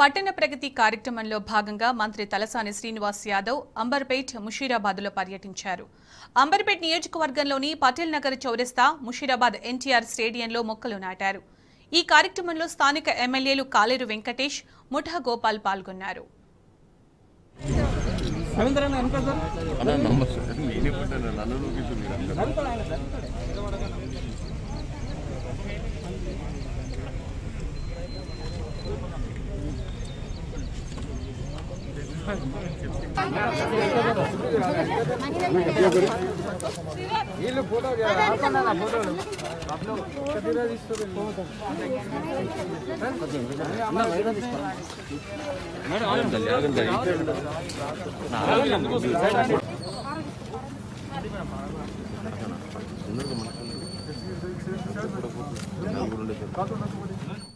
పట్టణ ప్రగతి కార్యక్రమంలో భాగంగా మంత్రి తలసాని శ్రీనివాస్ యాదవ్ అంబర్పేట్ ముషీరాబాద్లో పర్యటించారు అంబర్పేట్ నియోజకవర్గంలోని పటేల్ నగర్ చౌరస్తా ముషీరాబాద్ ఎన్టీఆర్ స్టేడియంలో మొక్కలు నాటారు ఈ కార్యక్రమంలో స్థానిక ఎమ్మెల్యేలు కాలేరు వెంకటేష్ ముఠా గోపాల్ పాల్గొన్నారు రవీంద్రన్న వెనక సార్ అన్నా నమస్తే నేనే పుట్టాను నన్ను లోకేష్ మీరు అందరూ. వీళ్ళు ఫోటో ఆడుకున్నా ఫోటోలు ఆగండి, ఆగండి. తొందరగా మనకు నలుగురు ఉండేది.